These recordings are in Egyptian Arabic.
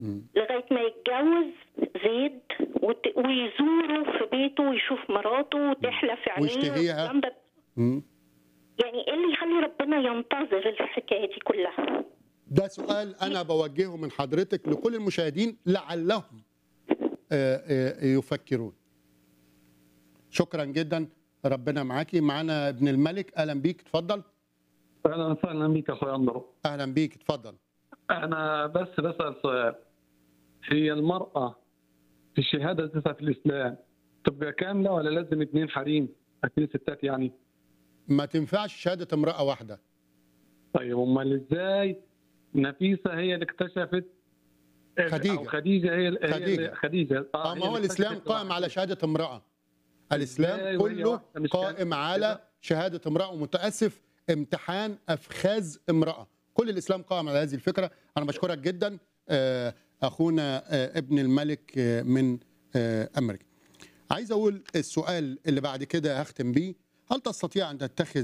مم. لغايه ما يتجوز زيد وت- ويزوره في بيته ويشوف مراته وتحلى في عينيه ويشتهيها. والكلام ده. مم. يعني ايه اللي يخلي ربنا ينتظر الحكايه دي كلها؟ ده سؤال انا بوجهه من حضرتك لكل المشاهدين لعلهم آه، آه، يفكرون شكرا جدا ربنا معاكي معانا ابن الملك اهلا بيك اتفضل اهلا وسهلا بك يا اخوي اندرو اهلا بيك اتفضل انا بس بسال سؤال هي المراه في الشهاده ذاتها في الاسلام تبقى كامله ولا لازم اثنين حريم اثنين ستات يعني ما تنفعش شهاده امراه واحده طيب امال ازاي نفيسه هي اللي اكتشفت خديجة. أو خديجه هي هي خديجة. اللي- خديجه اه هي ما هو اللي الاسلام اكتشفت قائم على شهاده امراه الاسلام إزاي وهي كله واحدة مش قائم كاملة على كده؟ شهاده امراه ومتاسف امتحان افخاذ امراه كل الاسلام قائم على هذه الفكره انا بشكرك جدا آه، اخونا آه، ابن الملك آه، من آه، امريكا عايز اقول السؤال اللي بعد كده هختم بيه هل تستطيع ان تتخذ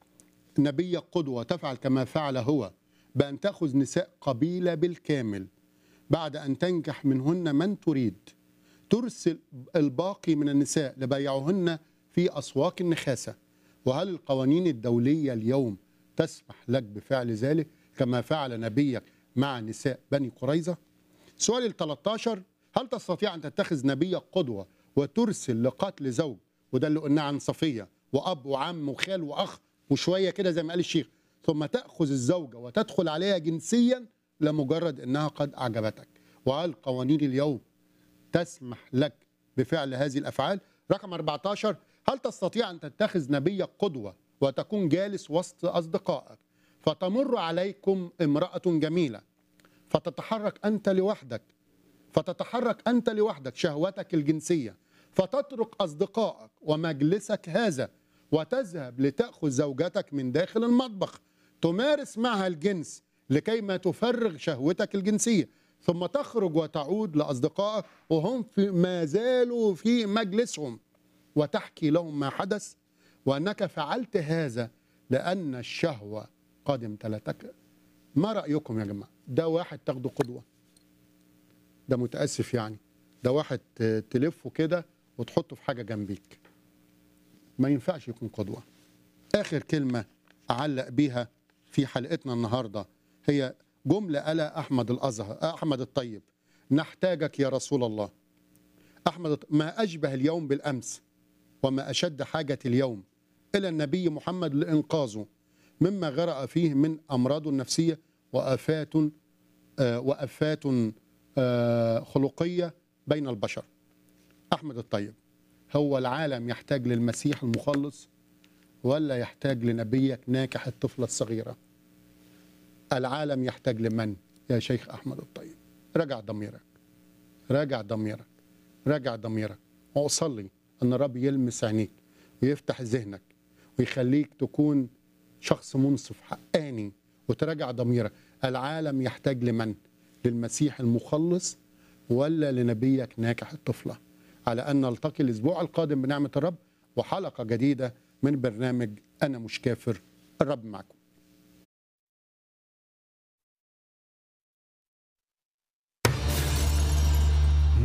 نبي قدوه تفعل كما فعل هو بان تاخذ نساء قبيله بالكامل بعد ان تنجح منهن من تريد ترسل الباقي من النساء لبيعهن في اسواق النخاسه وهل القوانين الدوليه اليوم تسمح لك بفعل ذلك كما فعل نبيك مع نساء بني قريظه سؤال ال 13 هل تستطيع ان تتخذ نبيك قدوه وترسل لقتل زوج وده اللي قلناه عن صفيه واب وعم وخال واخ وشويه كده زي ما قال الشيخ ثم تاخذ الزوجه وتدخل عليها جنسيا لمجرد انها قد اعجبتك وهل قوانين اليوم تسمح لك بفعل هذه الافعال رقم 14 هل تستطيع ان تتخذ نبيك قدوه وتكون جالس وسط اصدقائك فتمر عليكم امراه جميله فتتحرك انت لوحدك فتتحرك انت لوحدك شهوتك الجنسيه فتترك اصدقائك ومجلسك هذا وتذهب لتاخذ زوجتك من داخل المطبخ تمارس معها الجنس لكي ما تفرغ شهوتك الجنسيه ثم تخرج وتعود لاصدقائك وهم في ما زالوا في مجلسهم وتحكي لهم ما حدث وانك فعلت هذا لان الشهوه قد امتلتك ما رايكم يا جماعه ده واحد تاخده قدوه ده متاسف يعني ده واحد ت- تلفه كده وتحطه في حاجه جنبيك ما ينفعش يكون قدوه اخر كلمه اعلق بيها في حلقتنا النهارده هي جمله قالها احمد الازهر احمد الطيب نحتاجك يا رسول الله احمد الط- ما اشبه اليوم بالامس وما اشد حاجه اليوم الى النبي محمد لانقاذه مما غرق فيه من امراض نفسيه وافات آه، وافات آه، خلقيه بين البشر احمد الطيب هو العالم يحتاج للمسيح المخلص ولا يحتاج لنبيك ناكح الطفله الصغيره العالم يحتاج لمن يا شيخ احمد الطيب راجع ضميرك راجع ضميرك راجع ضميرك واصلي ان الرب يلمس عينيك ويفتح ذهنك ويخليك تكون شخص منصف حقاني وتراجع ضميرك العالم يحتاج لمن للمسيح المخلص ولا لنبيك ناكح الطفله على ان نلتقي الاسبوع القادم بنعمه الرب وحلقه جديده من برنامج انا مش كافر الرب معكم